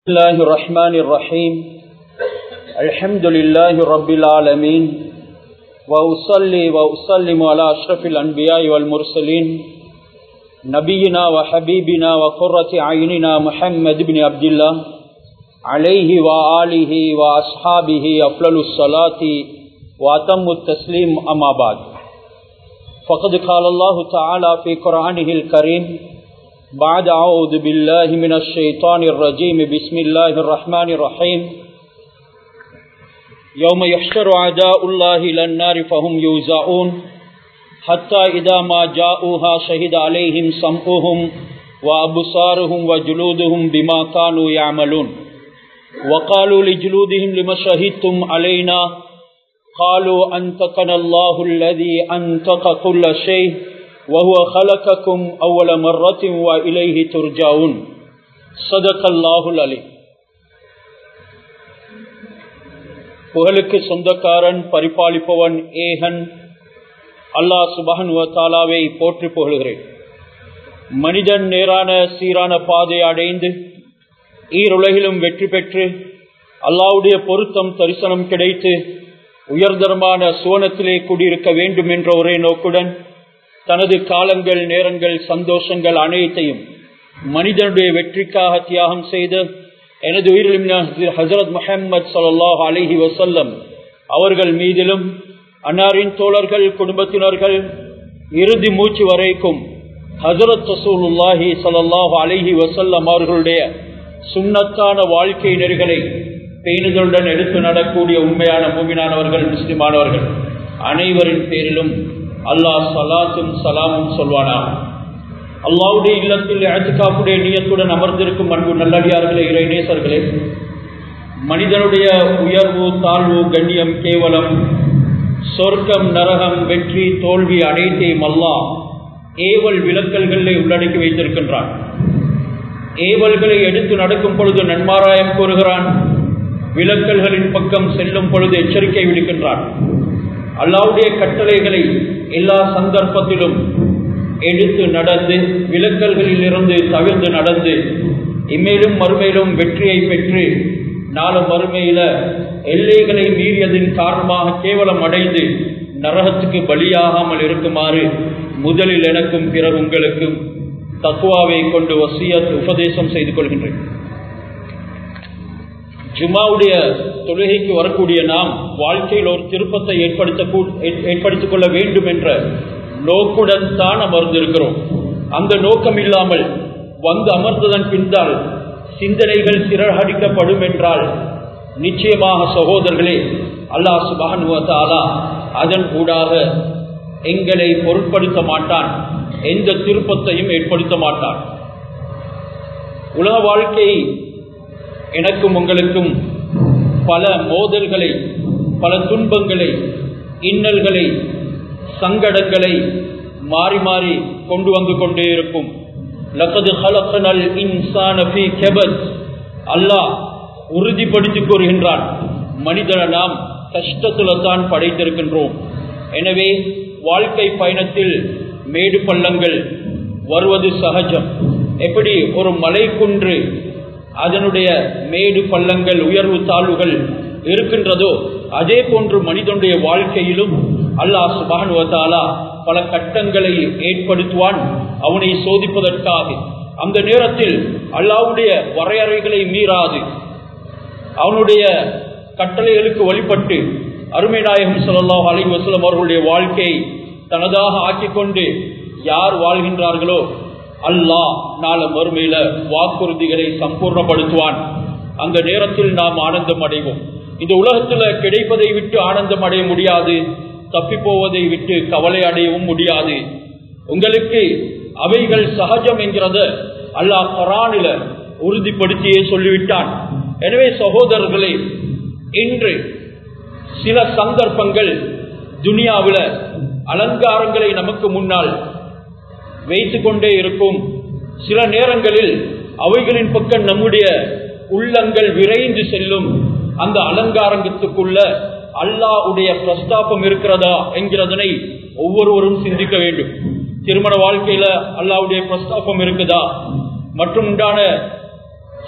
بسم الله الرحمن الرحيم الحمد لله رب العالمين وأصلي وأسلم على أشرف الأنبياء والمرسلين نبينا وحبيبنا وقرة عيننا محمد بن عبد الله عليه وآله وأصحابه أفضل الصلاة وأتم التسليم أما بعد فقد قال الله تعالى في قرآنه الكريم بعد أعوذ بالله من الشيطان الرجيم بسم الله الرحمن الرحيم يوم يحشر عداء الله إلى النار فهم يوزعون حتى إذا ما جاءوها شهد عليهم سمعهم وأبصارهم وجلودهم بما كانوا يعملون وقالوا لجلودهم لما شهدتم علينا قالوا أنتقنا الله الذي أنتق كل شيء وهو خلقكم أول مرة وإليه ترجعون صدق الله العليم புகழுக்கு சொந்தக்காரன் பரிபாலிப்பவன் ஏகன் அல்லாஹ் சுபஹன் தாலாவை போற்றி புகழ்கிறேன் மனிதன் நேரான சீரான பாதை அடைந்து ஈருலகிலும் வெற்றி பெற்று அல்லாவுடைய பொருத்தம் தரிசனம் கிடைத்து உயர்தரமான சுவனத்திலே குடியிருக்க வேண்டும் என்ற ஒரே நோக்குடன் தனது காலங்கள் நேரங்கள் சந்தோஷங்கள் அனைத்தையும் மனிதனுடைய வெற்றிக்காக தியாகம் செய்த எனது உயிரிலும் ஹசரத் முஹம்மது சல்லாஹ் அலஹி வசல்லம் அவர்கள் மீதிலும் அன்னாரின் தோழர்கள் குடும்பத்தினர்கள் இறுதி மூச்சு வரைக்கும் ஹசரத் ரசூலுல்லாஹி சல்லாஹ் அலஹி வசல்லம் அவர்களுடைய சுண்ணத்தான வாழ்க்கை நெறிகளை பேணுதலுடன் எடுத்து நடக்கூடிய உண்மையான மூமினானவர்கள் முஸ்லிமானவர்கள் அனைவரின் பேரிலும் அல்லாஹ் சலாத்தும் சலாமும் சொல்வானா அல்லாவுடைய இல்லத்தில் அழுத்துக்காப்புடைய நீயத்துடன் அமர்ந்திருக்கும் அன்பு நல்லடியார்களே இறை நேசர்களே மனிதனுடைய உயர்வு தாழ்வு கண்ணியம் கேவலம் சொர்க்கம் நரகம் வெற்றி தோல்வி அனைத்தையும் அல்லாஹ் ஏவல் விலக்கல்களை உள்ளடக்கி வைத்திருக்கின்றான் ஏவல்களை எடுத்து நடக்கும் பொழுது நன்மாராயம் கூறுகிறான் விலக்கல்களின் பக்கம் செல்லும் பொழுது எச்சரிக்கை விடுக்கின்றான் அல்லாவுடைய கட்டளைகளை எல்லா சந்தர்ப்பத்திலும் எடுத்து நடந்து விலக்கல்களில் இருந்து தவிர்த்து நடந்து இம்மேலும் மறுமையிலும் வெற்றியை பெற்று நாளை மறுமையில எல்லைகளை மீறியதின் காரணமாக கேவலம் அடைந்து நரகத்துக்கு பலியாகாமல் இருக்குமாறு முதலில் எனக்கும் பிறகு உங்களுக்கும் தக்குவாவை கொண்டு வசியத் உபதேசம் செய்து கொள்கின்றேன் ஜுமாவுடைய தொழுகைக்கு வரக்கூடிய நாம் வாழ்க்கையில் ஒரு திருப்பத்தை ஏற்படுத்த ஏற்படுத்திக் கொள்ள வேண்டும் என்ற நோக்குடன் தான் அமர்ந்திருக்கிறோம் அந்த நோக்கம் இல்லாமல் வந்து அமர்ந்ததன் பின்னால் சிந்தனைகள் சிறகடிக்கப்படும் என்றால் நிச்சயமாக சகோதரர்களே அல்லாஹ் சுபானுவத்தாலா அதன் கூடாக எங்களை பொருட்படுத்த மாட்டான் எந்த திருப்பத்தையும் ஏற்படுத்த மாட்டான் உலக வாழ்க்கை எனக்கும் உங்களுக்கும் பல மோதல்களை பல துன்பங்களை இன்னல்களை சங்கடங்களை மாறி மாறி கொண்டு வந்து கொண்டே இருக்கும் அல்லாஹ் உறுதிப்படுத்திக் கூறுகின்றான் மனிதனை நாம் கஷ்டத்துல தான் படைத்திருக்கின்றோம் எனவே வாழ்க்கை பயணத்தில் மேடு பள்ளங்கள் வருவது சகஜம் எப்படி ஒரு மலை குன்று அதனுடைய மேடு பள்ளங்கள் உயர்வு தாழ்வுகள் இருக்கின்றதோ அதே போன்று மனிதனுடைய வாழ்க்கையிலும் அல்லாஹ் சுபானுவத்தாலா பல கட்டங்களை ஏற்படுத்துவான் அவனை சோதிப்பதற்காக அந்த நேரத்தில் அல்லாவுடைய வரையறைகளை மீறாது அவனுடைய கட்டளைகளுக்கு வழிபட்டு அருமை நாயகம் சொல்லல்லாஹ் அலி வசலம் அவர்களுடைய வாழ்க்கையை தனதாக ஆக்கிக்கொண்டு யார் வாழ்கின்றார்களோ அல்லாஹ் நாள மறுமையில வாக்குறுதிகளை சம்பூர்ணப்படுத்துவான் அந்த நேரத்தில் நாம் ஆனந்தம் அடைவோம் இந்த உலகத்துல கிடைப்பதை விட்டு ஆனந்தம் அடைய முடியாது தப்பி போவதை விட்டு கவலை அடையவும் முடியாது உங்களுக்கு அவைகள் சகஜம் என்கிறத அல்லாஹ் கரானில உறுதிப்படுத்தியே சொல்லிவிட்டான் எனவே சகோதரர்களே இன்று சில சந்தர்ப்பங்கள் துனியாவில் அலங்காரங்களை நமக்கு முன்னால் வைத்து கொண்டே இருக்கும் சில நேரங்களில் அவைகளின் பக்கம் நம்முடைய உள்ளங்கள் விரைந்து செல்லும் அந்த அலங்காரங்கத்துக்குள்ள அல்லாவுடைய பிரஸ்தாபம் இருக்கிறதா என்கிறதனை ஒவ்வொருவரும் சிந்திக்க வேண்டும் திருமண வாழ்க்கையில அல்லாவுடைய பிரஸ்தாபம் இருக்குதா மற்றும் உண்டான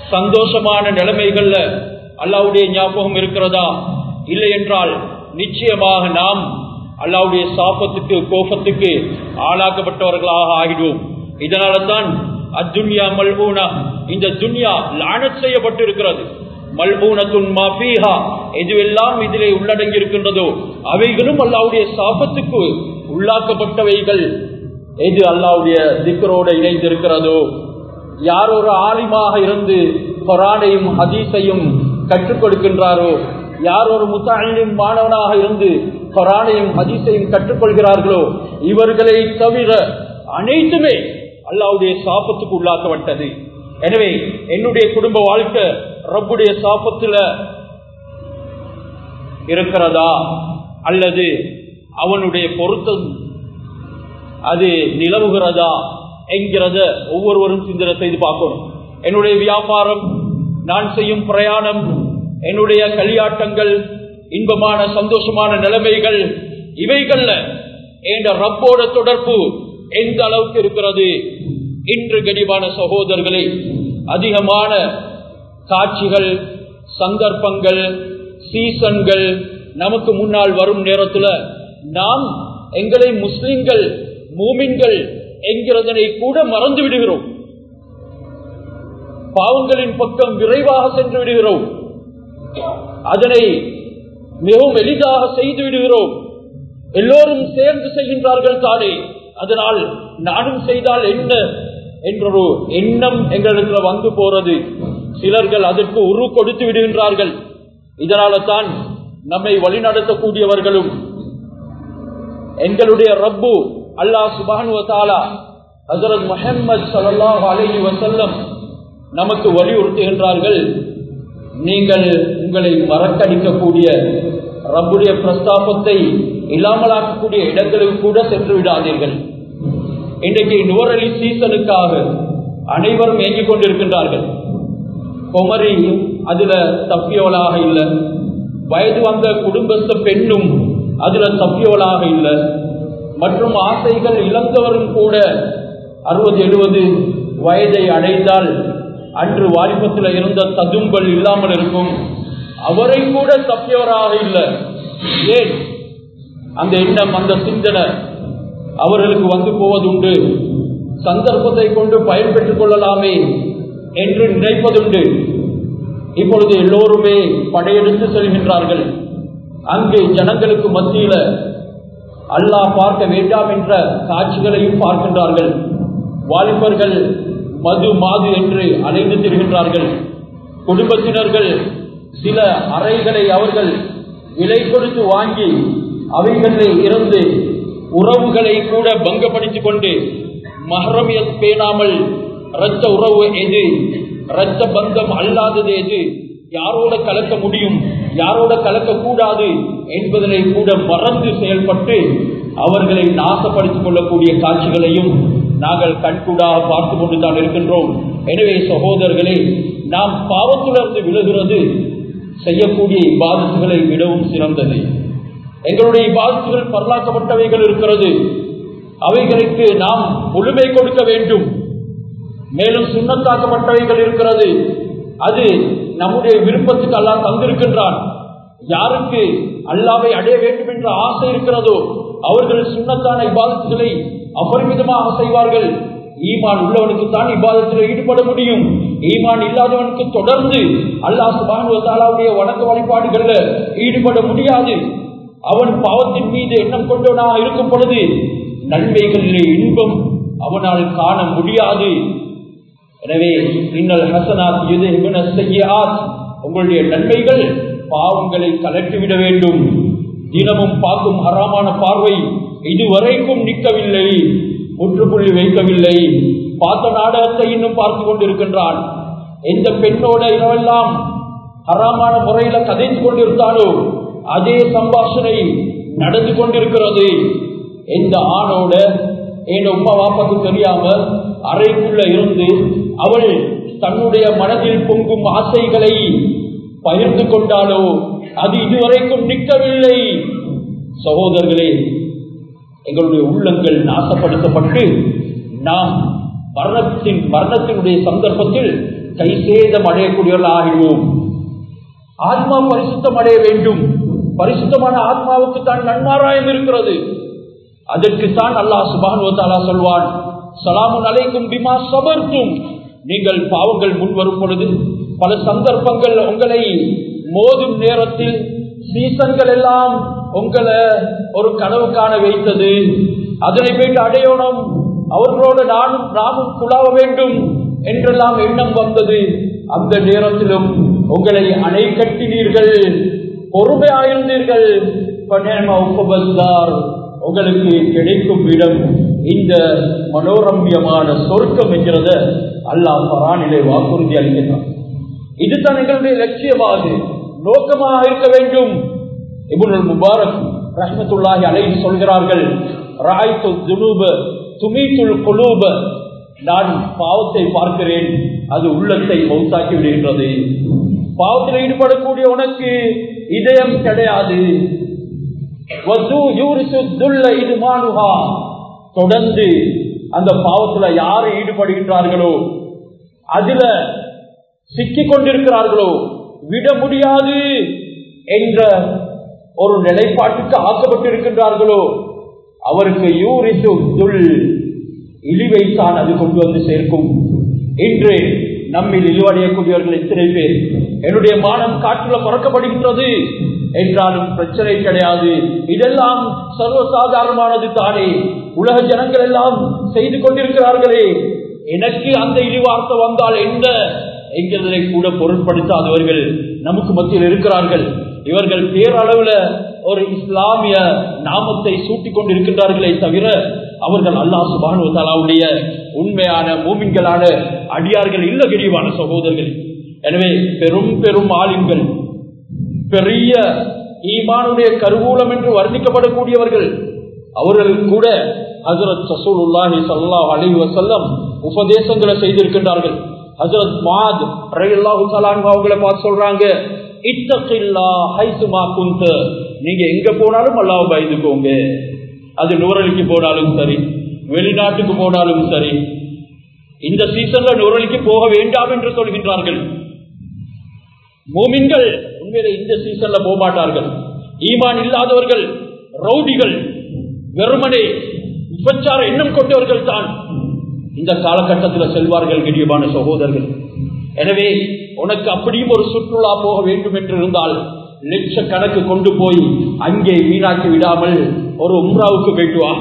சந்தோஷமான நிலைமைகள்ல அல்லாவுடைய ஞாபகம் இருக்கிறதா இல்லை என்றால் நிச்சயமாக நாம் அல்லாவுடைய சாபத்துக்கு கோபத்துக்கு ஆளாக்கப்பட்டவர்களாக ஆகிடுவோம் இதனால தான் அத்துன்யா மல்பூனா இந்த துன்யா லானத் செய்யப்பட்டிருக்கிறது மல்பூனத்துன் மாஃபீஹா எதுவெல்லாம் இதிலே உள்ளடங்கி இருக்கின்றதோ அவைகளும் அல்லாவுடைய சாபத்துக்கு உள்ளாக்கப்பட்டவைகள் எது அல்லாவுடைய திக்கரோடு இணைந்திருக்கிறதோ யார் ஒரு ஆலிமாக இருந்து கொரானையும் ஹதீஸையும் கற்றுக் கொடுக்கின்றாரோ யார் ஒரு முத்தாளின் மாணவனாக இருந்து கொரானையும் ஹதீஸையும் கற்றுக்கொள்கிறார்களோ இவர்களை தவிர அனைத்துமே அல்லாவுடைய சாப்பத்துக்கு உள்ளாக்கப்பட்டது எனவே என்னுடைய குடும்ப வாழ்க்கை ரப்புடைய சாப்பத்துல இருக்கிறதா அல்லது அவனுடைய பொருத்தம் அது நிலவுகிறதா என்கிறத ஒவ்வொருவரும் சிந்தனை செய்து பார்க்கணும் என்னுடைய வியாபாரம் நான் செய்யும் பிரயாணம் என்னுடைய களியாட்டங்கள் இன்பமான சந்தோஷமான நிலைமைகள் இவைகள்ல என்ற ரப்போட தொடர்பு எந்த அளவுக்கு இருக்கிறது இன்று கனிவான சகோதரர்களே அதிகமான காட்சிகள் சந்தர்ப்பங்கள் சீசன்கள் நமக்கு முன்னால் வரும் நேரத்தில் நாம் எங்களை முஸ்லிம்கள் மூமின்கள் என்கிறதனை கூட மறந்து விடுகிறோம் பாவங்களின் பக்கம் விரைவாக சென்று விடுகிறோம் அதனை மிகவும் எளிதாக செய்து விடுகிறோம் எல்லோரும் சேர்ந்து செய்கின்றார்கள் தானே அதனால் நானும் செய்தால் என்ன என்றொரு எண்ணம் எங்களிடத்தில் வந்து போறது சிலர்கள் அதற்கு உரு கொடுத்து விடுகின்றார்கள் இதனால தான் நம்மை வழிநடத்தக்கூடியவர்களும் எங்களுடைய ரப்பு அல்லாஹ் சுபானுவத்தாலா ஹசரத் முஹம்மது சல்லாஹ் அலஹி வசல்லம் நமக்கு வலியுறுத்துகின்றார்கள் நீங்கள் உங்களை மறக்கடிக்கக்கூடிய ரப்புடைய பிரஸ்தாபத்தை இல்லாமலாக்கக்கூடிய இடங்களுக்கு கூட சென்று விடாதீர்கள் இன்றைக்கு நுவரலி சீசனுக்காக அனைவரும் இயங்கிக் கொண்டிருக்கின்றார்கள் குமரி அதுல தப்பியவளாக இல்லை வயது வந்த குடும்பத்த பெண்ணும் அதுல தப்பியவளாக இல்லை மற்றும் ஆசைகள் இழந்தவரும் கூட அறுபது எழுபது வயதை அடைந்தால் அன்று வாலிபத்தில் இருந்த ததும்பல் இல்லாமல் இருக்கும் அவரை கூட தப்பியவராக இல்லை ஏன் அந்த எண்ணம் அந்த சிந்தனை அவர்களுக்கு வந்து போவதுண்டு சந்தர்ப்பத்தை கொண்டு பயன்பெற்றுக் கொள்ளலாமே என்று நினைப்பதுண்டு இப்பொழுது எல்லோருமே படையெடுத்து செல்கின்றார்கள் அங்கு ஜனங்களுக்கு மத்தியில அல்லாஹ் பார்க்க வேண்டாம் என்ற காட்சிகளையும் பார்க்கின்றார்கள் வாலிபர்கள் மது மாது என்று அலைந்து திரிகின்றார்கள் குடும்பத்தினர்கள் சில அறைகளை அவர்கள் விலை கொடுத்து வாங்கி அவைகளில் இருந்து உறவுகளை கூட பங்கப்படுத்திக் கொண்டு மஹரமியத் பேணாமல் இரத்த உறவு எது இரத்த பந்தம் அல்லாதது எது யாரோட கலக்க முடியும் யாரோட கலக்க கூடாது என்பதனை கூட மறந்து செயல்பட்டு அவர்களை நாசப்படுத்திக் கொள்ளக்கூடிய காட்சிகளையும் நாங்கள் கண்கூடாக பார்த்து கொண்டுதான் இருக்கின்றோம் எனவே சகோதரர்களே நாம் பாவத்திலிருந்து விழுகிறது செய்யக்கூடிய இப்பாதத்துகளை விடவும் சிறந்தது எங்களுடைய இப்பாதத்துகள் பரலாக்கப்பட்டவைகள் இருக்கிறது அவைகளுக்கு நாம் முழுமை கொடுக்க வேண்டும் மேலும் சுண்ணத்தாக்கப்பட்டவைகள் இருக்கிறது அது நம்முடைய விருப்பத்துக்கு அல்லாஹ் தந்திருக்கின்றான் யாருக்கு அல்லாவை அடைய வேண்டும் என்ற ஆசை இருக்கிறதோ அவர்கள் சுண்ணத்தான இபாதத்துகளை அபரிமிதமாக செய்வார்கள் ஈமான் உள்ளவனுக்கு தான் இபாதத்தில் ஈடுபட முடியும் ஈமான் இல்லாதவனுக்கு தொடர்ந்து அல்லாஹ் சுபானுவத்தாலாவுடைய வணக்க வழிபாடுகள்ல ஈடுபட முடியாது அவன் பாவத்தின் மீது எண்ணம் கொண்டவனாக இருக்கும் பொழுது நன்மைகளிலே இன்பம் அவனால் காண முடியாது எனவே இன்னல் ஹசனாத் யுதஹிபுன ஸய்யிஆத் உங்களுடைய நன்மைகள் பாவங்களை கலட்டிவிட வேண்டும் தினமும் பார்க்கும் ஹராமான பார்வை இதுவரைக்கும் நிற்கவில்லை முற்றுப்புள்ளி வைக்கவில்லை பார்த்த நாடகத்தை இன்னும் பார்த்து கொண்டிருக்கின்றான் எந்த பெண்ணோட இரவெல்லாம் ஹராமான முறையில கதைத்து கொண்டிருந்தாலோ அதே சம்பாஷணை நடந்து கொண்டிருக்கிறது எந்த ஆணோட என் உமா வாப்பாக்கு தெரியாம அறைக்குள்ள இருந்து அவள் தன்னுடைய மனதில் பொங்கும் ஆசைகளை பகிர்ந்து கொண்டாலோ அது இதுவரைக்கும் நிற்கவில்லை சகோதரர்களே எங்களுடைய உள்ளங்கள் நாசப்படுத்தப்பட்டு நாம் மரணத்தின் மரணத்தினுடைய சந்தர்ப்பத்தில் கைசேதம் அடையக்கூடியவர்கள் ஆகிடுவோம் ஆத்மா பரிசுத்தம் அடைய வேண்டும் பரிசுத்தமான ஆத்மாவுக்கு தான் நன்மாராயம் இருக்கிறது அதற்கு தான் அல்லாஹ் சுபானுவத்தாலா சொல்வான் சலாமுன் அலைக்கும் பிமா சபர்த்தும் நீங்கள் பாவங்கள் முன் வரும் பொழுது பல சந்தர்ப்பங்கள் உங்களை மோதும் நேரத்தில் சீசன்கள் எல்லாம் உங்களை ஒரு கனவு காண வைத்தது அதனை போயிட்டு அடையணும் அவர்களோடு நானும் நாமும் குழாவ வேண்டும் என்றெல்லாம் எண்ணம் வந்தது அந்த நேரத்திலும் உங்களை அணை கட்டினீர்கள் பொறுமையாயிருந்தீர்கள் உங்களுக்கு கிடைக்கும் இடம் இந்த மனோரம்யமான சொர்க்கம் என்கிறத அல்லாஹ் பரானிலே வாக்குறுதி அளிக்கிறார் இதுதான் எங்களுடைய லட்சியமாக நோக்கமாக இருக்க வேண்டும் இபுல் முபாரக் ரஹமத்துல்லாஹி அலை சொல்கிறார்கள் ராய்த்து துனூப துமித்துல் குலூப நான் பாவத்தை பார்க்கிறேன் அது உள்ளத்தை மௌத்தாக்கி விடுகின்றது பாவத்தில் ஈடுபடக்கூடிய உனக்கு இதயம் கிடையாது தொடர்ந்து அந்த பாவத்துல யாரு ஈடுபடுகின்றார்களோ அதுல சிக்கிக் கொண்டிருக்கிறார்களோ விட முடியாது என்ற ஒரு நிலைப்பாட்டுக்கு ஆக்கப்பட்டிருக்கின்றார்களோ அவருக்கு யூரிசு துல் இழிவைத்தான் அது கொண்டு வந்து சேர்க்கும் இன்று நம்மில் இழிவடையக்கூடியவர்கள் எத்தனை பேர் என்னுடைய மானம் காற்றுல பறக்கப்படுகின்றது என்றாலும் பிரச்சனை கிடையாது இதெல்லாம் சர்வசாதாரணமானது தானே உலக ஜனங்கள் எல்லாம் செய்து கொண்டிருக்கிறார்களே எனக்கு அந்த இழிவார்த்தை வந்தால் என்ன என்கிறதை கூட பொருட்படுத்தாதவர்கள் நமக்கு மத்தியில் இருக்கிறார்கள் இவர்கள் பேரளவுல ஒரு இஸ்லாமிய நாமத்தை சூட்டிக் கொண்டிருக்கின்றார்களே தவிர அவர்கள் அல்லாஹ் சுபானுடைய உண்மையான மூமின்களான அடியார்கள் இல்ல விரிவான சகோதரர்கள் எனவே பெரும் பெரும் ஆலிம்கள் பெரிய ஈமானுடைய கருவூலம் என்று வர்ணிக்கப்படக்கூடியவர்கள் அவர்கள் கூட ஹசரத் சசூலுல்லாஹி சல்லாஹ் அலி வசல்லம் உபதேசங்களை செய்திருக்கின்றார்கள் ஹசரத் மாத் ரயில்லாஹு சலான் அவங்களை பார்த்து சொல்றாங்க இத்தகில்லா ஹைசுமா குந்த நீங்க எங்க போனாலும் அல்லாஹ் பயந்துக்கோங்க அது நூறலிக்கு போனாலும் சரி வெளிநாட்டுக்கு போனாலும் சரி இந்த சீசன்ல நூறலிக்கு போக வேண்டாம் என்று சொல்கின்றார்கள் மூமின்கள் உண்மையில இந்த சீசன்ல போக மாட்டார்கள் ஈமான் இல்லாதவர்கள் ரவுடிகள் வெறுமனே விபச்சார எண்ணம் கொண்டவர்கள் தான் இந்த காலகட்டத்தில் செல்வார்கள் கிடியமான சகோதரர்கள் எனவே உனக்கு அப்படியும் ஒரு சுற்றுலா போக வேண்டும் என்று இருந்தால் லட்ச கணக்கு கொண்டு போய் அங்கே வீணாக்கி விடாமல் ஒரு உம்ராவுக்கு போயிட்டு வா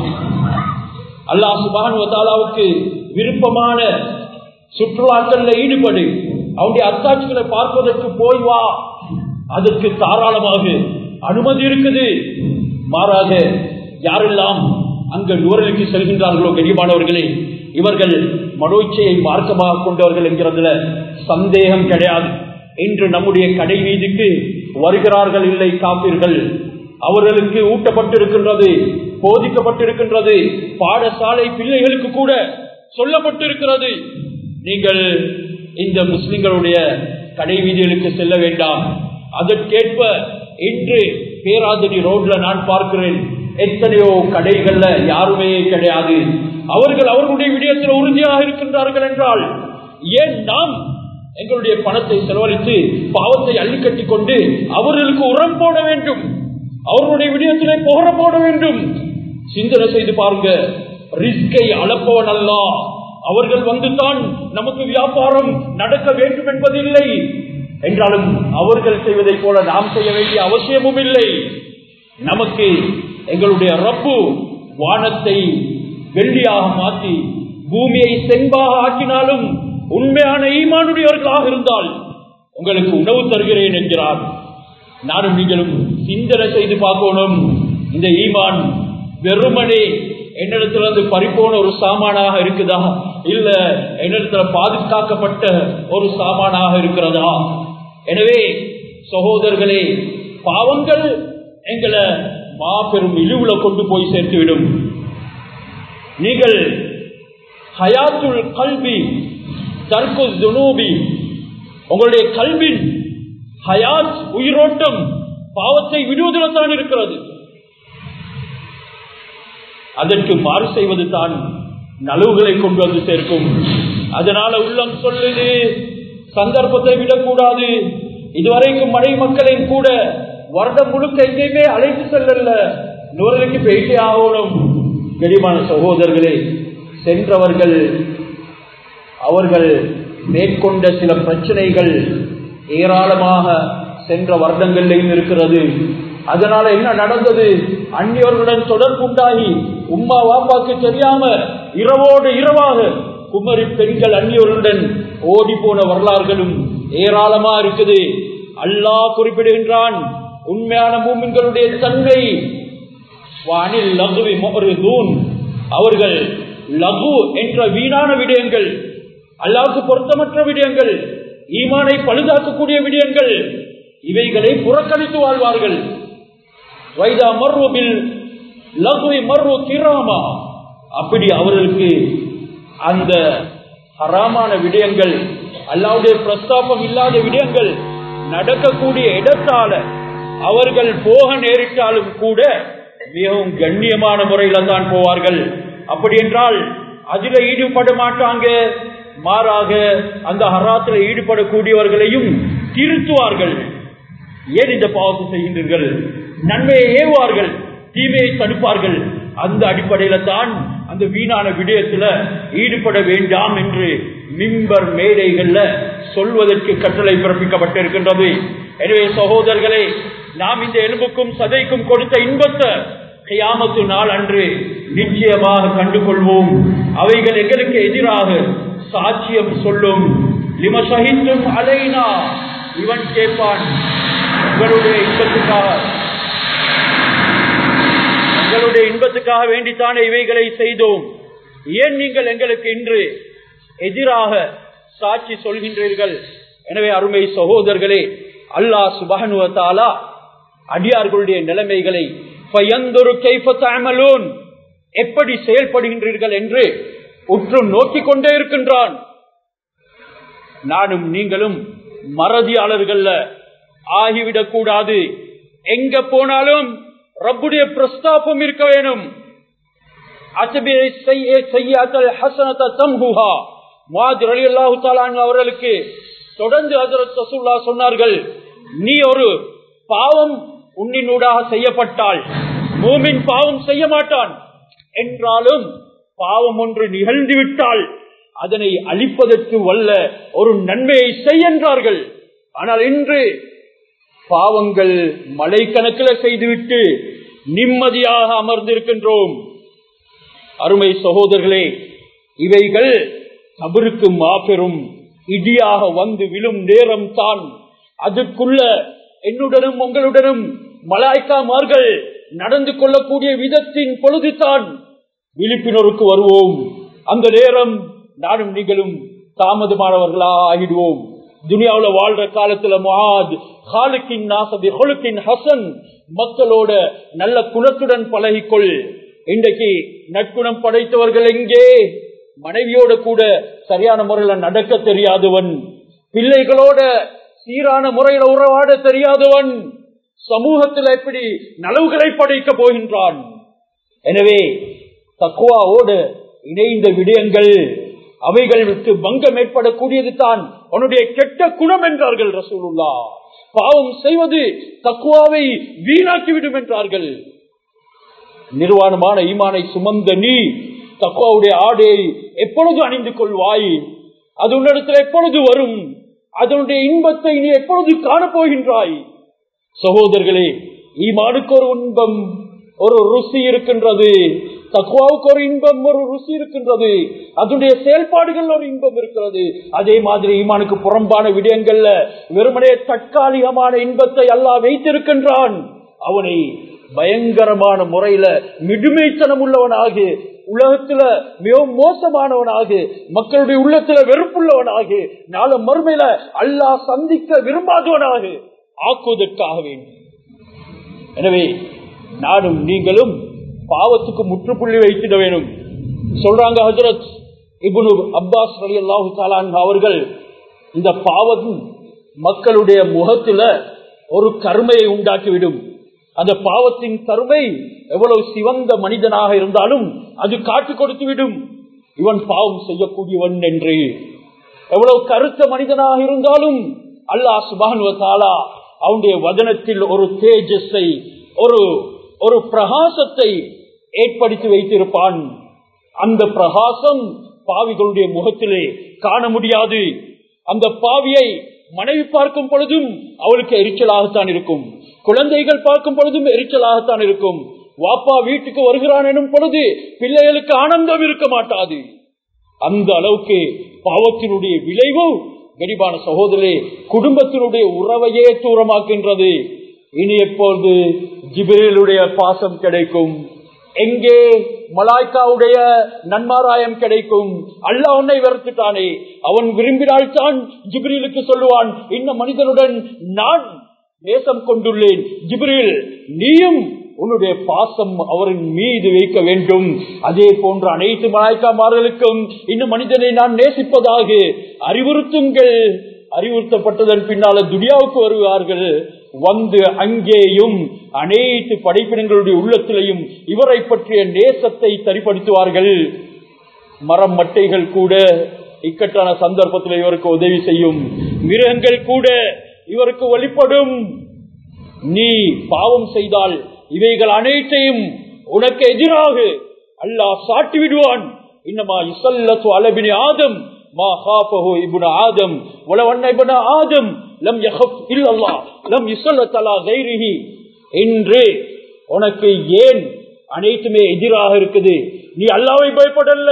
அல்லாஹ் சுபானுவத்தாலாவுக்கு விருப்பமான சுற்றுலாக்கள்ல ஈடுபடு அவனுடைய அத்தாட்சிகளை பார்ப்பதற்கு போய் வா அதற்கு தாராளமாக அனுமதி இருக்குது மாறாக யாரெல்லாம் அங்கு நூறலுக்கு செல்கின்றார்களோ கனியமானவர்களே இவர்கள் மனோச்சையை மார்க்கமாக கொண்டவர்கள் என்கிறதுல சந்தேகம் கிடையாது இன்று நம்முடைய கடை வீதிக்கு வருகிறார்கள் இல்லை காப்பீர்கள் அவர்களுக்கு ஊட்டப்பட்டிருக்கின்றது போதிக்கப்பட்டிருக்கின்றது பாடசாலை பிள்ளைகளுக்கு கூட சொல்லப்பட்டிருக்கிறது நீங்கள் இந்த முஸ்லிம்களுடைய கடை வீதிகளுக்கு செல்ல வேண்டாம் அதற்கேற்ப இன்று பேராதடி ரோட்ல நான் பார்க்கிறேன் எத்தனையோ கடைகள்ல யாருமே கிடையாது அவர்கள் அவர்களுடைய விடயத்தில் உறுதியாக இருக்கின்றார்கள் என்றால் ஏன் நாம் எங்களுடைய பணத்தை செலவழித்து பாவத்தை அள்ளி கட்டி கொண்டு அவர்களுக்கு உரம் போட வேண்டும் அவர்களுடைய விடயத்திலே புகர போட வேண்டும் சிந்தனை செய்து பாருங்க ரிஸ்கை அளப்பவன் அல்ல அவர்கள் வந்துதான் நமக்கு வியாபாரம் நடக்க வேண்டும் என்பதில்லை என்றாலும் அவர்கள் செய்வதை போல நாம் செய்ய வேண்டிய அவசியமும் இல்லை நமக்கு எங்களுடைய ரப்பு வானத்தை வெள்ளியாக மாற்றி பூமியை செம்பாக ஆக்கினாலும் உண்மையான ஈமானுடையவர்களாக இருந்தால் உங்களுக்கு உணவு தருகிறேன் என்கிறார் நானும் நீங்களும் சிந்தனை செய்து பார்க்கணும் இந்த ஈமான் வெறுமனே என்னிடத்துல இருந்து பறிப்போன ஒரு சாமானாக இருக்குதா இல்ல என்னிடத்துல பாதுகாக்கப்பட்ட ஒரு சாமானாக இருக்கிறதா எனவே சகோதரர்களே பாவங்கள் எங்களை மாபெரும் இழிவுல கொண்டு போய் சேர்த்துவிடும் நீங்கள் ஹயாத்துல் கல்வி தர்க்கு துனூபி உங்களுடைய கல்வின் ஹயாத் உயிரோட்டம் பாவத்தை விடுவதில் தான் இருக்கிறது அதற்கு மாறு செய்வது தான் நலவுகளை கொண்டு வந்து சேர்க்கும் அதனால உள்ளம் சொல்லுது சந்தர்ப்பத்தை விடக்கூடாது இதுவரைக்கும் மனை மக்களையும் கூட வருடம் முழுக்க எங்கேயுமே அழைத்து செல்லல நூறுக்கு பேசி ஆகணும் கெடிமான சகோதரர்களே சென்றவர்கள் அவர்கள் மேற்கொண்ட சில பிரச்சனைகள் ஏராளமாக சென்ற வருடங்களிலும் இருக்கிறது அதனால என்ன நடந்தது அந்நியர்களுடன் தொடர்பு உண்டாகி உம்மா வாப்பாக்கு தெரியாம இரவோடு இரவாக குமரி பெண்கள் அந்நியர்களுடன் ஓடி போன வரலாறுகளும் ஏராளமா இருக்குது அல்லாஹ் குறிப்பிடுகின்றான் உண்மையான மூமின்களுடைய தன்மை வானில் லகுவி மொஹருதூன் அவர்கள் லகு என்ற வீணான விடயங்கள் அல்லாவுக்கு பொருத்தமற்ற விடயங்கள் ஈமானை பழுதாக்கக்கூடிய விடயங்கள் இவைகளை புறக்கணித்து வாழ்வார்கள் வைதா மர்வபில் லகுவி மர்வ கிராமா அப்படி அவர்களுக்கு அந்த ஹராமான விடயங்கள் அல்லாவுடைய பிரஸ்தாபம் இல்லாத விடயங்கள் நடக்கக்கூடிய இடத்தால அவர்கள் போக நேரிட்டாலும் கூட மிகவும் கண்ணியமான முறையில தான் போவார்கள் அப்படி என்றால் அதுல ஈடுபட மாட்டாங்க மாறாக அந்த ஹராத்துல ஈடுபடக்கூடியவர்களையும் திருத்துவார்கள் ஏன் இந்த பாவத்தை செய்கின்றீர்கள் நன்மையை ஏவுவார்கள் தீமையை தடுப்பார்கள் அந்த அடிப்படையில தான் அந்த வீணான விடயத்துல ஈடுபட வேண்டாம் என்று மிம்பர் மேடைகள்ல சொல்வதற்கு கட்டளை பிறப்பிக்கப்பட்டிருக்கின்றது எனவே சகோதரர்களே நாம் இந்த எலும்புக்கும் சதைக்கும் கொடுத்த இன்பத்தை கையாமத்து நாள் அன்று நிச்சயமாக கண்டுகொள்வோம் அவைகள் எங்களுக்கு எதிராக சாட்சியம் சொல்லும் லிம சகித்தும் அலைனா இவன் கேட்பான் உங்களுடைய இன்பத்துக்காக உங்களுடைய இன்பத்துக்காக வேண்டித்தானே இவைகளை செய்தோம் ஏன் நீங்கள் எங்களுக்கு இன்று எதிராக சாட்சி சொல்கின்றீர்கள் எனவே அருமை சகோதரர்களே அல்லாஹ் சுபகனுவத்தாலா அடியார்களுடைய நிலைமைகளை எப்படி செயல்படுகின்றீர்கள் என்று உற்று நோக்கிக் கொண்டே இருக்கின்றான் நானும் நீங்களும் மறதியாளர்கள் ஆகிவிடக் கூடாது எங்க போனாலும் ரப்புடைய பிரஸ்தாபம் இருக்க வேணும் அவர்களுக்கு தொடர்ந்து சொன்னார்கள் நீ ஒரு பாவம் உன்னினூடாக செய்யப்பட்டால் மூமின் பாவம் செய்ய மாட்டான் என்றாலும் பாவம் ஒன்று நிகழ்ந்து விட்டால் அதனை அழிப்பதற்கு வல்ல ஒரு நன்மையை செய்கின்றார்கள் ஆனால் இன்று பாவங்கள் மலை கணக்கில் செய்துவிட்டு நிம்மதியாக அமர்ந்திருக்கின்றோம் அருமை சகோதரர்களே இவைகள் கபருக்கு மாபெரும் இடியாக வந்து விழும் நேரம் தான் அதுக்குள்ள என்னுடனும் உங்களுடனும் மலாய்க்காமார்கள் நடந்து கொள்ளக்கூடிய விதத்தின் பொழுதுதான் விழிப்புணர்வுக்கு வருவோம் அந்த நேரம் நானும் நீங்களும் தாமதமானவர்களா ஆகிடுவோம் துனியாவுல வாழ்ற காலத்துல மொஹாத் ஹாலுக்கின் நாசபி ஹொலுக்கின் ஹசன் மக்களோட நல்ல குணத்துடன் பழகிக்கொள் இன்றைக்கு நற்குணம் படைத்தவர்கள் எங்கே மனைவியோட கூட சரியான முறையில நடக்க தெரியாதவன் பிள்ளைகளோட சீரான முறையில உறவாட தெரியாதவன் சமூகத்தில் எப்படி நலவுகளை படைக்க போகின்றான் எனவே தக்குவாவோடு இணைந்த விடயங்கள் அவைகளுக்கு பங்கம் ஏற்படக்கூடியது தான் உன்னுடைய கெட்ட குணம் என்றார்கள் ரசூலுல்லா பாவம் செய்வது தக்குவாவை வீணாக்கிவிடும் என்றார்கள் நிர்வாணமான ஈமானை சுமந்த நீ தக்குவாவுடைய ஆடையை எப்பொழுது அணிந்து கொள்வாய் அது உன்னிடத்தில் எப்பொழுது வரும் அதனுடைய இன்பத்தை நீ எப்பொழுது காணப்போகின்றாய் சகோதரர்களே ஈமானுக்கு ஒரு இன்பம் ஒரு ருசி இருக்கின்றது தக்குவாவுக்கு ஒரு இன்பம் ஒரு ருசி இருக்கின்றது அதனுடைய செயல்பாடுகள் ஒரு இன்பம் இருக்கிறது அதே மாதிரி ஈமானுக்கு புறம்பான விடயங்கள்ல வெறுமனே தற்காலிகமான இன்பத்தை அல்லா வைத்திருக்கின்றான் அவனை பயங்கரமான முறையில மிடுமைத்தனம் உள்ளவனாக உலகத்துல மிகவும் மோசமானவனாக மக்களுடைய உள்ளத்துல வெறுப்புள்ளவனாக நாள மறுமையில அல்லாஹ் சந்திக்க விரும்பாதவனாக ஆக்குவதற்காக வேண்டும் எனவே நானும் நீங்களும் பாவத்துக்கு முற்றுப்புள்ளி வைத்திட வேணும் சொல்றாங்க ஹசரத் இபுனு அப்பாஸ் அலி அல்லாஹு தாலான் அவர்கள் இந்த பாவம் மக்களுடைய முகத்துல ஒரு கருமையை உண்டாக்கிவிடும் அந்த பாவத்தின் கருமை எவ்வளவு சிவந்த மனிதனாக இருந்தாலும் அது காட்டு கொடுத்து விடும் இவன் பாவம் செய்யக்கூடியவன் என்று எவ்வளவு கருத்த மனிதனாக இருந்தாலும் அல்லாஹ் சுபானுவத்தாலா அவனுடைய வதனத்தில் ஒரு தேஜஸை ஒரு ஒரு பிரகாசத்தை ஏற்படுத்தி வைத்திருப்பான் அந்த பிரகாசம் பாவிகளுடைய முகத்திலே காண முடியாது அந்த பாவியை மனைவி பார்க்கும் பொழுதும் அவளுக்கு எரிச்சலாகத்தான் இருக்கும் குழந்தைகள் பார்க்கும் பொழுதும் எரிச்சலாகத்தான் இருக்கும் வாப்பா வீட்டுக்கு வருகிறான் எனும் பொழுது பிள்ளைகளுக்கு ஆனந்தம் இருக்க மாட்டாது அந்த அளவுக்கு பாவத்தினுடைய விளைவு கரிபான சகோதரே குடும்பத்தினுடைய உறவையே தூரமாக்கின்றது இனி எப்பொழுது ஜிபிரேலுடைய பாசம் கிடைக்கும் எங்கே மலாய்க்காவுடைய நன்மாராயம் கிடைக்கும் அல்லாஹ் உன்னை வெறுத்துட்டானே அவன் விரும்பினால்தான் ஜிப்ரீலுக்கு சொல்லுவான் இந்த மனிதனுடன் நான் நேசம் கொண்டுள்ளேன் ஜிப்ரீல் நீயும் உன்னுடைய பாசம் அவரின் மீது வைக்க வேண்டும் அதே போன்ற அனைத்து மலாய்க்காமார்களுக்கும் இந்த மனிதனை நான் நேசிப்பதாக அறிவுறுத்துங்கள் அறிவுறுத்தப்பட்டதன் பின்னால துனியாவுக்கு வருவார்கள் வந்து அங்கேயும் அனைத்து படைப்பினங்களுடைய உள்ளத்திலையும் இவரை பற்றிய நேசத்தை சரிப்படுத்துவார்கள் மரம் மட்டைகள் கூட இக்கட்டான சந்தர்ப்பத்தில் இவருக்கு உதவி செய்யும் மிருகங்கள் கூட இவருக்கு வழிபடும் நீ பாவம் செய்தால் இவைகள் அனைத்தையும் உனக்கு எதிராக அல்லாஹ் சாட்டி விடுவான் இன்னமா இசல்லத்து அலபினி ஆதம் மா ஹாஃபஹு இப்னு ஆதம் வலவ் அன்ன இப்னு ஆதம் லம் யஹஃப் இல்லல்லாஹ் லம் யுஸல்லத் அலா கைரிஹி என்று உனக்கு ஏன் அனைத்துமே எதிராக இருக்குது நீ அல்லாவை பயப்படல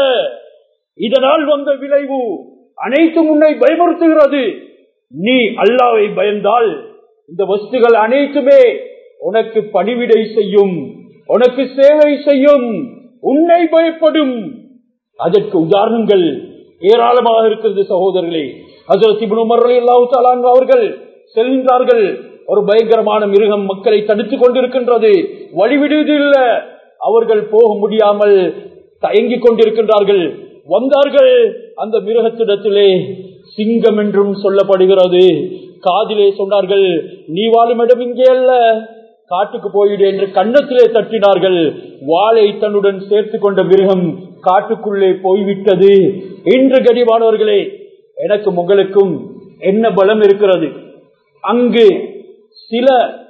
இதனால் வந்த விளைவு அனைத்தும் உன்னை பயமுறுத்துகிறது நீ அல்லாவை பயந்தால் இந்த வஸ்துகள் அனைத்துமே உனக்கு பணிவிடை செய்யும் உனக்கு சேவை செய்யும் உன்னை பயப்படும் அதற்கு உதாரணங்கள் ஏராளமாக இருக்கிறது சகோதரர்களே ஹசரத் இப்னு உமர் ரலியல்லாஹு தஆலா அன்ஹு அவர்கள் செல்கின்றார்கள் ஒரு பயங்கரமான மிருகம் மக்களை தடுத்துக் கொண்டிருக்கின்றது வழிவிடுவதில்ல அவர்கள் போக முடியாமல் தயங்கிக் கொண்டிருக்கின்றார்கள் வந்தார்கள் அந்த மிருகத்திடத்திலே சிங்கம் என்றும் சொல்லப்படுகிறது காதிலே சொன்னார்கள் நீ வாழும் இடம் இங்கே அல்ல காட்டுக்கு போயிடு என்று கன்னத்திலே தட்டினார்கள் வாளை தன்னுடன் சேர்த்து கொண்ட மிருகம் காட்டுக்குள்ளே போய்விட்டது இன்று கடிவானவர்களே எனக்கும் உங்களுக்கும் என்ன பலம் இருக்கிறது அங்கு சில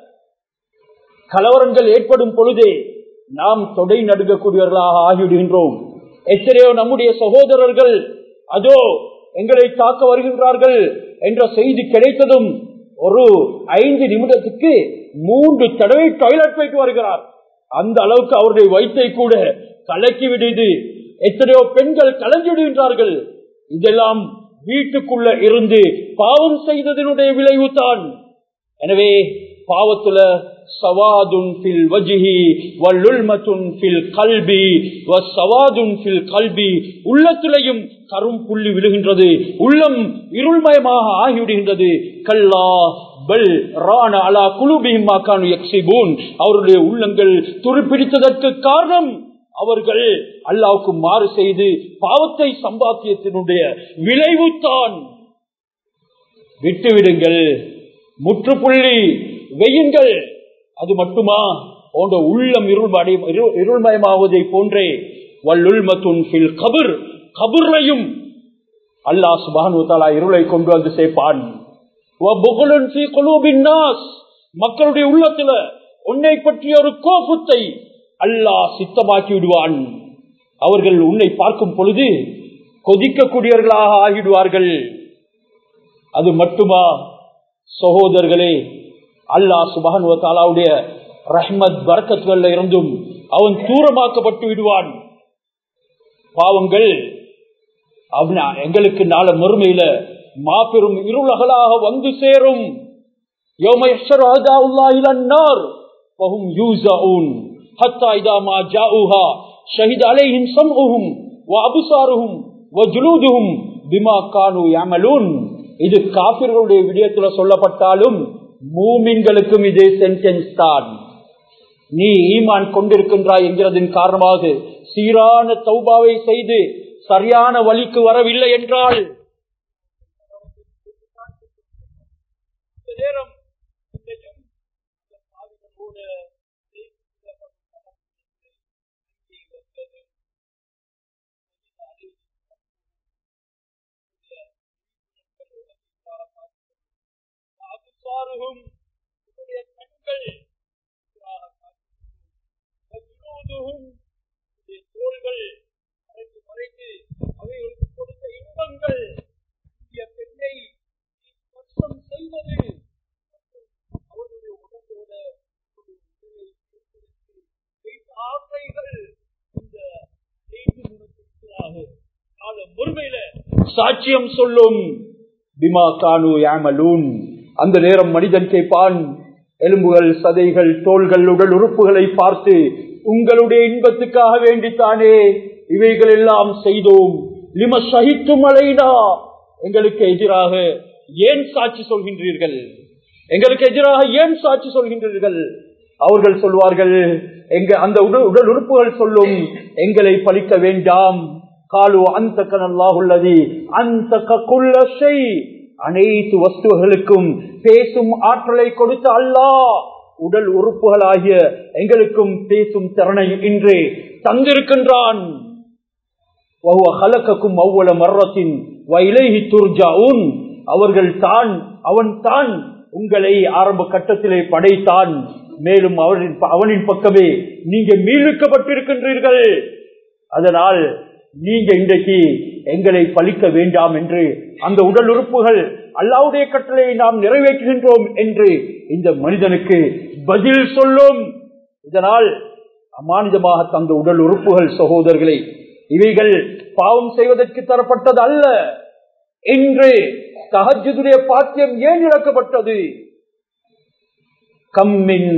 கலவரங்கள் ஏற்படும் பொழுதே நாம் தொடை நடுங்கக்கூடியவர்களாக ஆகிவிடுகின்றோம் எத்தனையோ நம்முடைய சகோதரர்கள் அதோ எங்களை தாக்க வருகின்றார்கள் என்ற செய்தி கிடைத்ததும் ஒரு ஐந்து நிமிடத்துக்கு மூன்று தடவை டாய்லெட் போயிட்டு வருகிறார் அந்த அளவுக்கு அவருடைய வயிற்றை கூட கலக்கி விடுது எத்தனையோ பெண்கள் கலங்கி விடுகின்றார்கள் இதெல்லாம் வீட்டுக்குள்ள இருந்து பாவம் செய்ததனுடைய விளைவு தான் எனவே பாவத்துல சவாதுன் ஃபில் வஜ்ஹி வல்லுல்மத்துன் ஃபில் கல்பி வஸ்ஸவாதுன் ஃபில் கல்பி உள்ளத்திலையும் கரும் புள்ளி விழுகின்றது உள்ளம் இருள்மயமாக ஆகிவிடுகின்றது கல்லா பல் ராண அலா குலுபிஹிம் மாகானு யக்ஸிபூன் அவருடைய உள்ளங்கள் துருப்பிடித்ததற்கு காரணம் அவர்கள் அல்லாவுக்கு மாறு செய்து பாவத்தை சம்பாத்தியத்தினுடைய விளைவுத்தான் விட்டுவிடுங்கள் முற்றுப்புள்ளி வெய்யுங்கள் அது மட்டுமா போன்ற உள்ளம் இருள்மடை இரு- இருள்மயமாவதை போன்றே வல்லுல்மத்துன் ஃபில் கபர் கபர்லையும் அல்லாஹ் சுபானு தாலா இருளை கொண்டு வந்து சேர்ப்பான் வபுகுலுன் ஃபீ குலூபின் நாஸ். மக்களுடைய உள்ளத்துல உன்னை பற்றிய ஒரு கோபத்தை அல்லாஹ் சித்தமாக்கி விடுவான் அவர்கள் உன்னை பார்க்கும் பொழுது கொதிக்கக்கூடியவர்களாக ஆகிடுவார்கள் அது மட்டுமா சகோதரர்களே அல்லாஹ் சுபான் தாலாவுடைய ரஹ்மத் பரக்கத்துகள்ல இருந்தும் அவன் தூரமாக்கப்பட்டு விடுவான் பாவங்கள் அவனா எங்களுக்கு நாள மறுமையில மாபெரும் இருளகலாக வந்து சேரும் يوم يحشر أعداء الله إلى النار وهم يوزعون حتى إذا ما جاءوها شهد عليهم سمعهم وأبصارهم وجلودهم بما كانوا يعملون இது காபிர்களுடைய விடயத்துல சொல்லப்பட்டாலும் மூமின்களுக்கும் இதே சென்டென்ஸ் தான் நீ ஈமான் கொண்டிருக்கின்றாய் என்கிறதின் காரணமாக சீரான தௌபாவை செய்து சரியான வழிக்கு வரவில்லை என்றால் இந்த நேரம் இன்றையும் இந்த பாவிகளோடு அப்சாருகும் உன்னுடைய கண்கள் வஜ்னூதுஹும், உன்னுடைய தோள்கள் மறைத்து மறைத்து அவைகளுக்கு கொடுத்த இன்பங்கள் இந்திய பெண்ணை நீ ஸ்பர்சம் செய்வது மற்றும் அவர்களுடைய உடம்போட உன்னுடைய உடலை சேர்ப்பதற்கு வைத்த ஆசைகள் இந்த ஐந்து குணத்திற்காக கால முழுமையில சாட்சியம் சொல்லும் பிமா கானு யாமலூன் அந்த நேரம் மனிதன் கேட்பான் எலும்புகள் சதைகள் தோள்கள் உடல் உறுப்புகளை பார்த்து உங்களுடைய இன்பத்துக்காக வேண்டித்தானே இவைகள் எல்லாம் செய்தோம் லிம சகித்தும் அலைனா எங்களுக்கு எதிராக ஏன் சாட்சி சொல்கின்றீர்கள் எங்களுக்கு எதிராக ஏன் சாட்சி சொல்கின்றீர்கள் அவர்கள் சொல்வார்கள் எங்க அந்த உடல் உடல் உறுப்புகள் சொல்லும் எங்களை பழிக்க வேண்டாம் காலு அந்த கனல்லாஹுள்ளதி அந்த குள்ளை அனைத்து வஸ்துகளுக்கும் பேசும் ஆற்றலை கொடுத்த அல்லாஹ் உடல் உறுப்புகளாகிய எங்களுக்கும் பேசும் திறனை இன்று தந்திருக்கின்றான் وهو خلقكم أول مرة وإليه ترجعون அவர்கள் தான் அவன் தான் உங்களை ஆரம்ப கட்டத்திலே படைத்தான் மேலும் அவரின் அவனின் பக்கமே நீங்க மீளுக்கப்பட்டிருக்கின்றீர்கள் அதனால் நீங்க இன்றைக்கு எங்களை பழிக்க வேண்டாம் என்று அந்த உடல் உறுப்புகள் அல்லாவுடைய கட்டளையை நாம் நிறைவேற்றுகின்றோம் என்று இந்த மனிதனுக்கு பதில் சொல்லும் இதனால் அமானிதமாக தந்த உடல் உறுப்புகள் சகோதரர்களை இவைகள் பாவம் செய்வதற்கு தரப்பட்டது அல்ல இன்று தகஜுடைய பாக்கியம் ஏன் இழக்கப்பட்டது கம்மின்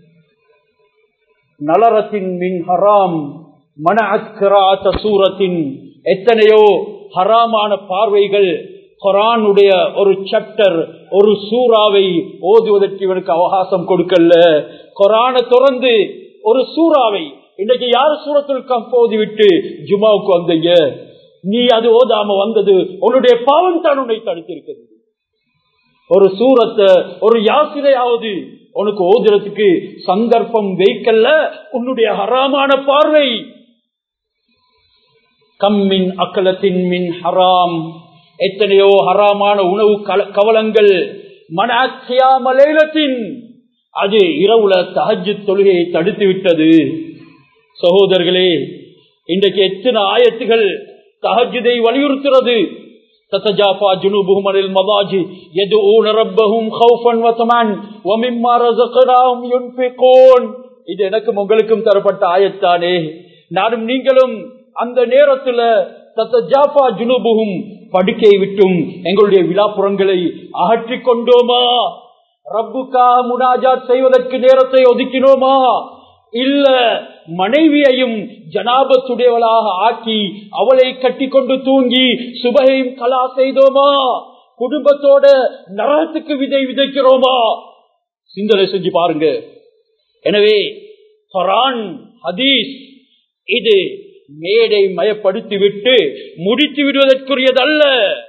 நலரத்தின் மின் ஹராம் மன அஸ்கராத்த சூரத்தின் எத்தனையோ ஹராமான பார்வைகள் குரானுடைய ஒரு சாப்டர் ஒரு சூறாவை ஓதுவதற்கு இவனுக்கு அவகாசம் கொடுக்கல குரானை தொடர்ந்து ஒரு சூறாவை இன்னைக்கு யாரு சூரத்தில் கம்போது விட்டு ஜுமாவுக்கு வந்தீங்க நீ அது ஓதாம வந்தது உன்னுடைய பாவம் தான் உன்னை தடுத்திருக்கிறது ஒரு சூரத்தை ஒரு யாசிரையாவது உனக்கு ஓதுறதுக்கு சந்தர்ப்பம் வைக்கல உன்னுடைய ஹராமான பார்வை கம்மின் அக்கலத்தின் மின் ஹராம் எத்தனையோ ஹராமான உணவு கவலங்கள் மனத்தின் அது இரவுல தஹஜ் தொழுகையை தடுத்து விட்டது சகோதரர்களே இன்றைக்கு எத்தனை ஆயத்துகள் தஹஜுதை வலியுறுத்துறது تتجافى جنوبهم عن المضاجع يدعون ربهم خوفا وطمعا ومما رزقناهم ينفقون இது எனக்கும் உங்களுக்கும் தரப்பட்ட ஆயத்தானே நானும் நீங்களும் அந்த நேரத்துல தத்தஜாஃபா ஜுனுபுகும் படுக்கை விட்டும் எங்களுடைய விழாப்புறங்களை அகற்றிக் கொண்டோமா ரப்புக்காக முனாஜாத் செய்வதற்கு நேரத்தை ஒதுக்கினோமா இல்ல மனைவியையும் ஜனாபத்துடையவளாக ஆக்கி அவளை கட்டி கொண்டு தூங்கி சுபகையும் கலா செய்தோமா குடும்பத்தோட நரகத்துக்கு விதை விதைக்கிறோமா சிந்தனை செஞ்சு பாருங்க எனவே குரான் ஹதீஸ் இது மேடை மயப்படுத்தி விட்டு முடித்து விடுவதற்குரியதல்ல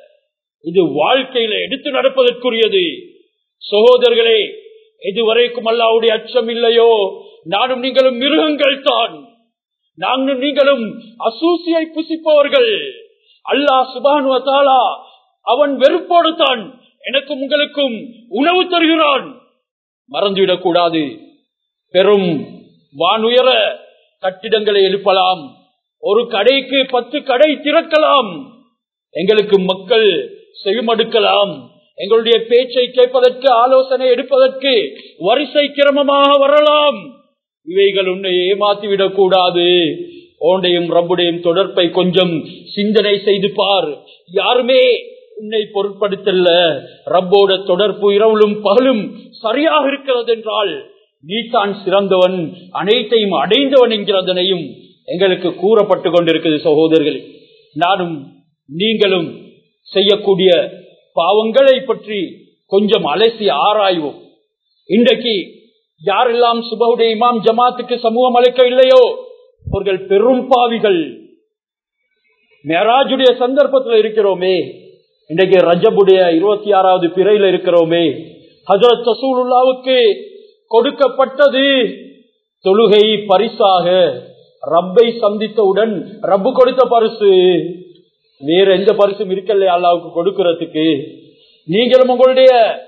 இது வாழ்க்கையில எடுத்து நடப்பதற்குரியது சகோதரர்களே இதுவரைக்கும் அல்லாவுடைய அச்சம் இல்லையோ நானும் நீங்களும் மிருகங்கள் தான் நானும் நீங்களும் அசூசியை புசிப்பவர்கள் அல்லாஹ் சுபானுவத்தாலா அவன் வெறுப்போடு தான் எனக்கும் உங்களுக்கும் உணவு தருகிறான் மறந்துவிடக் கூடாது பெரும் வானுயர கட்டிடங்களை எழுப்பலாம் ஒரு கடைக்கு பத்து கடை திறக்கலாம் எங்களுக்கு மக்கள் செவிமடுக்கலாம் எங்களுடைய பேச்சை கேட்பதற்கு ஆலோசனை எடுப்பதற்கு வரிசை கிரமமாக வரலாம் இவைகள் உன்னை ஏமாத்திவிடக் கூடாது ஓண்டையும் ரப்புடையும் தொடர்பை கொஞ்சம் சிந்தனை செய்து பார் யாருமே உன்னை பொருட்படுத்தல ரப்போட தொடர்பு இரவுலும் பகலும் சரியாக இருக்கிறது என்றால் நீ தான் சிறந்தவன் அனைத்தையும் அடைந்தவன் என்கிறதனையும் எங்களுக்கு கூறப்பட்டு கொண்டிருக்கிறது சகோதரர்களே நானும் நீங்களும் செய்யக்கூடிய பாவங்களை பற்றி கொஞ்சம் அலசி ஆராய்வோம் இன்றைக்கு யாரெல்லாம் சுபகுடைய இமாம் ஜமாத்துக்கு சமூகம் அளிக்கவில்லையோ அவர்கள் பெரும் பாவிகள் மேராஜுடைய சந்தர்ப்பத்தில் இருக்கிறோமே இன்றைக்கு ரஜபுடைய இருபத்தி ஆறாவது பிறையில் இருக்கிறோமே ஹசரத் சசூலுல்லாவுக்கு கொடுக்கப்பட்டது தொழுகை பரிசாக ரப்பை சந்தித்தவுடன் ரப்பு கொடுத்த பரிசு வேற எந்த பரிசும் இருக்கல்ல அல்லாவுக்கு கொடுக்கிறதுக்கு நீங்களும் உங்களுடைய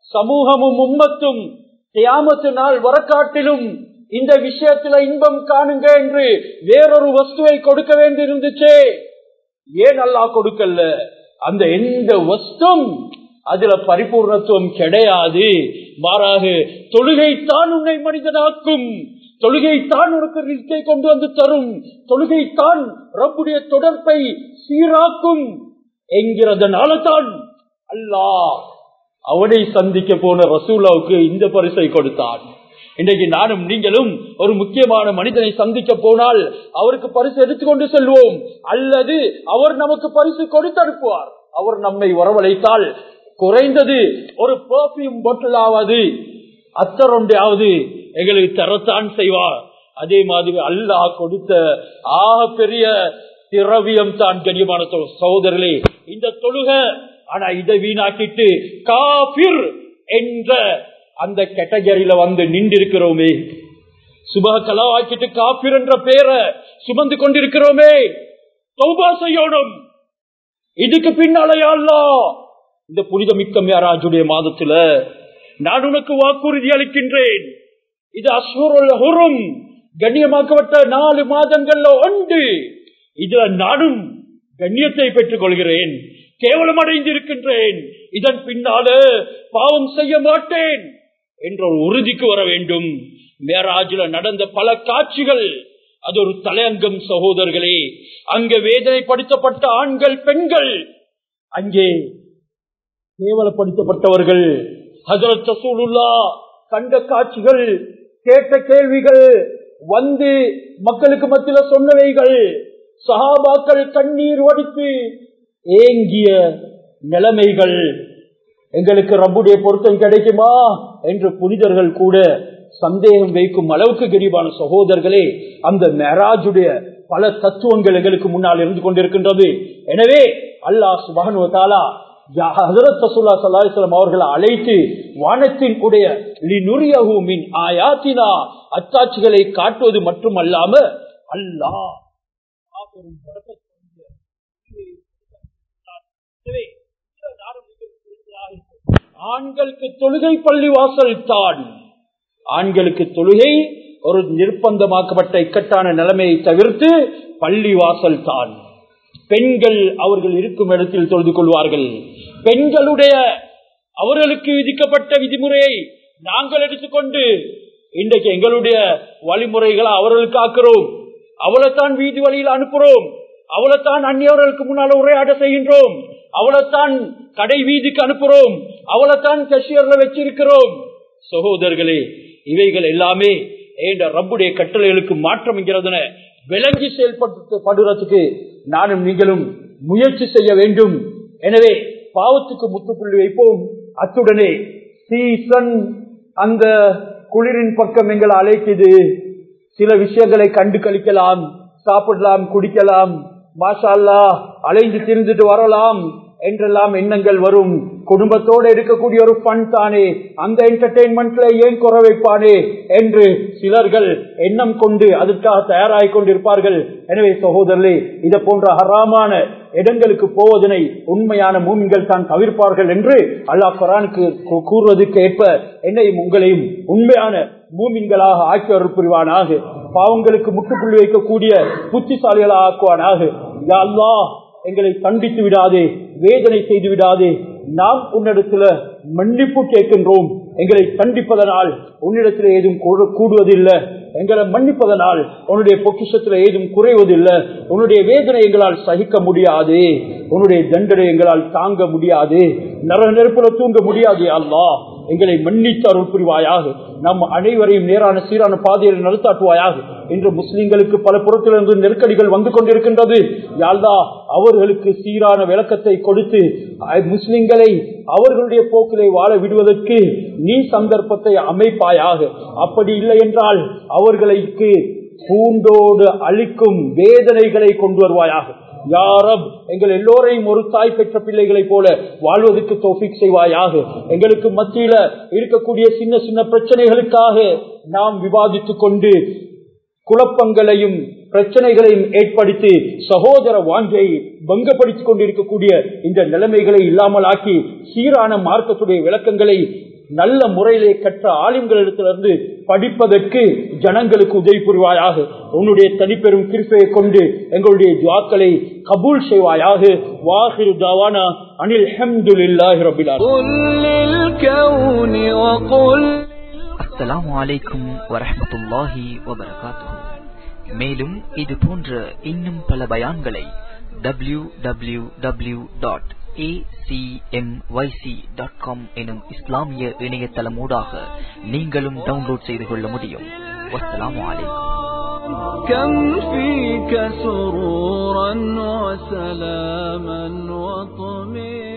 சமூகமும் உம்மத்தும் தியாமத்து நாள் வரக்காட்டிலும் இந்த விஷயத்துல இன்பம் காணுங்க என்று வேறொரு வஸ்துவை கொடுக்க வேண்டி இருந்துச்சே ஏன் அல்லா கொடுக்கல அந்த எந்த வஸ்தும் அதுல பரிபூர்ணத்துவம் கிடையாது மாறாக தொழுகைத்தான் உன்னை மனிதனாக்கும் தொழுகைத்தான் உனக்கு ரிஸ்கை கொண்டு வந்து தரும் தொழுகைத்தான் ரப்புடைய தொடர்பை சீராக்கும் என்கிறதுனால தான் அல்லாஹ் அவனை சந்திக்க போன ரசூலாவுக்கு இந்த பரிசை கொடுத்தான் இன்றைக்கு நானும் நீங்களும் ஒரு முக்கியமான மனிதனை சந்திக்க போனால் அவருக்கு பரிசு எடுத்துக்கொண்டு செல்வோம் அல்லது அவர் நமக்கு பரிசு கொடுத்து அனுப்புவார் அவர் நம்மை வரவழைத்தால் குறைந்தது ஒரு பர்ஃபியூம் பொட்டலாவது அத்தரொண்டையாவது எங்களுக்கு தரத்தான் செய்வார் அதே மாதிரி அல்லாஹ் கொடுத்த ஆக பெரிய திரவியம் தான் கண்ணியமான சகோதரர்களே இந்த தொழுக ஆனா இதை வீணாக்கிட்டு காபிர் என்ற அந்த கேட்டகரியில வந்து நின்றிருக்கிறோமே சுப கலாவாக்கிட்டு காபிர் என்ற பேரை சுமந்து கொண்டிருக்கிறோமே சௌபா செய்யணும் இதுக்கு பின்னாலயா இந்த புனித மிக்க மேராஜுடைய மாதத்துல நான் உனக்கு வாக்குறுதி அளிக்கின்றேன் இது அஸ்வருள் ஹுரும் கண்ணியமாக்கப்பட்ட நாலு மாதங்கள்ல ஒன்று இதுல நானும் கண்ணியத்தை பெற்றுக் கொள்கிறேன் கேவலம் அடைந்திருக்கின்றேன் இதன் பின்னால பாவம் செய்ய மாட்டேன் என்ற ஒரு உறுதிக்கு வர வேண்டும் மேராஜில நடந்த பல காட்சிகள் அது ஒரு தலையங்கம் சகோதரர்களே அங்கே வேதனைப்படுத்தப்பட்ட ஆண்கள் பெண்கள் அங்கே கேவலப்படுத்தப்பட்டவர்கள் ஹசரத் சசூலுல்லா கண்ட காட்சிகள் கேட்ட கேள்விகள் வந்து மக்களுக்கு மத்தியில சொன்னவைகள் சஹாபாக்கள் கண்ணீர் வடித்து ஏங்கிய நிலைமைகள் எங்களுக்கு ரப்புடைய பொருத்தம் கிடைக்குமா என்று புனிதர்கள் கூட சந்தேகம் வைக்கும் அளவுக்கு கரிபான சகோதரர்களே அந்த மெராஜுடைய பல தத்துவங்கள் எங்களுக்கு முன்னால் இருந்து கொண்டிருக்கின்றது எனவே அல்லாஹ் சுபானுவத்தாலா அவர்களை அழைத்து வானத்தின் உடைய லினுரியஹூமின் ஆயாத்தினா அத்தாட்சிகளை காட்டுவது மட்டுமல்லாம அல்லாஹ் ஆண்களுக்கு தொழுகை பள்ளி வாசல் தான் ஆண்களுக்கு தொழுகை ஒரு நிர்பந்தமாக்கப்பட்ட இக்கட்டான நிலைமையை தவிர்த்து பள்ளி வாசல் தான் பெண்கள் அவர்கள் இருக்கும் இடத்தில் தொழுது கொள்வார்கள் பெண்களுடைய அவர்களுக்கு விதிக்கப்பட்ட விதிமுறையை நாங்கள் எடுத்துக்கொண்டு இன்றைக்கு எங்களுடைய வழிமுறைகளை அவர்களுக்கு ஆக்கிறோம் அவளைத்தான் வீதி வழியில் அனுப்புறோம் அவளைத்தான் அந்நியவர்களுக்கு முன்னால் உரையாட செய்கின்றோம் அவளைத்தான் கடை வீதிக்கு அனுப்புறோம் அவளைத்தான் கஷியர்ல வச்சிருக்கிறோம் சகோதரர்களே இவைகள் எல்லாமே என்ற ரப்புடைய கட்டளைகளுக்கு மாற்றம் என்கிறதுன விளங்கி செயல்படுறதுக்கு நானும் நீங்களும் முயற்சி செய்ய வேண்டும் எனவே பாவத்துக்கு முற்றுப்புள்ளி வைப்போம் அத்துடனே சீசன் அந்த குளிரின் பக்கம் எங்களை அழைக்குது சில விஷயங்களை கண்டு கழிக்கலாம் சாப்பிடலாம் குடிக்கலாம் மாஷா அல்லா அலைந்து திரிந்துட்டு வரலாம் என்றெல்லாம் எண்ணங்கள் வரும் குடும்பத்தோடு இருக்கக்கூடிய ஒரு பண் தானே அந்த என்டர்டெயின்மெண்ட்ல ஏன் குறை வைப்பானே என்று சிலர்கள் எண்ணம் கொண்டு அதற்காக தயாராகி கொண்டிருப்பார்கள் எனவே சகோதரர்களே இதை போன்ற ஹராமான இடங்களுக்கு போவதனை உண்மையான மூமிகள் தான் தவிர்ப்பார்கள் என்று அல்லாஹ் குரானுக்கு கூறுவதற்கு ஏற்ப என்னையும் உங்களையும் உண்மையான மூமின்களாக ஆக்கி அருள் புரிவானாக பாவங்களுக்கு முட்டுப்புள்ளி வைக்கக்கூடிய புத்திசாலிகளாக ஆக்குவானாக யா அல்லாஹ் எங்களை தண்டித்து விடாதே வேதனை செய்து விடாதே நாம் உன்னிடத்துல மன்னிப்பு கேட்கின்றோம் எங்களை தண்டிப்பதனால் உன்னிடத்தில் ஏதும் கூடுவதில்லை எங்களை மன்னிப்பதனால் உன்னுடைய பொக்கிஷத்துல ஏதும் குறைவதில்லை உன்னுடைய வேதனை எங்களால் சகிக்க முடியாது உன்னுடைய தண்டனை எங்களால் தாங்க முடியாது நர நெருப்புல தூங்க முடியாது அல்லா எங்களை மன்னித்து அருள் புரிவாயாக நம் அனைவரையும் நேரான சீரான பாதையில் நடத்தாட்டுவாயாக இன்று முஸ்லிம்களுக்கு பல புறத்திலிருந்து நெருக்கடிகள் வந்து கொண்டிருக்கின்றது யாழ்தா அவர்களுக்கு சீரான விளக்கத்தை கொடுத்து முஸ்லிம்களை அவர்களுடைய போக்கிலே வாழ விடுவதற்கு நீ சந்தர்ப்பத்தை அமைப்பாயாக அப்படி இல்லை என்றால் அவர்களுக்கு பூண்டோடு அழிக்கும் வேதனைகளை கொண்டு வருவாயாக யாரப் எங்கள் எல்லோரையும் ஒரு தாய் பெற்ற பிள்ளைகளை போல வாழ்வதற்கு தோஃபிக் செய்வாயாக எங்களுக்கு மத்தியில இருக்கக்கூடிய சின்ன சின்ன பிரச்சனைகளுக்காக நாம் விவாதித்துக் கொண்டு குழப்பங்களையும் பிரச்சனைகளையும் ஏற்படுத்தி சகோதர வாஞ்சை பங்கப்படுத்திக் கொண்டிருக்கக்கூடிய இந்த நிலைமைகளை இல்லாமல் ஆக்கி சீரான மார்க்கத்துடைய விளக்கங்களை நல்ல முறையிலே கற்ற ஆலிம்களிடத்திலிருந்து படிப்பதற்கு ஜனங்களுக்கு உதவி புரிவாயாக உன்னுடைய தனிப்பெரும் கிருப்பையை கொண்டு எங்களுடைய துவாக்களை கபூல் செய்வாயாக வாஹிரு தாவானா அனில் ஹம்துலில்லாஹி ரபில் ஆலமீன் قل للكون وقل அஸ்ஸலாமு அலைக்கும் வரஹ்மத்துல்லாஹி வபரகாத்துஹு மேலும் இது போன்ற இன்னும் பல பயான்களை டபிள்யூ டபிள்யூ டபிள்யூ டாட் எனும் இஸ்லாமிய இணையதளமூடாக நீங்களும் டவுன்லோட் செய்து கொள்ள முடியும் வஸ்ஸலாமு அலைக்கும் كم فيك سرورا وسلاما وطمئنا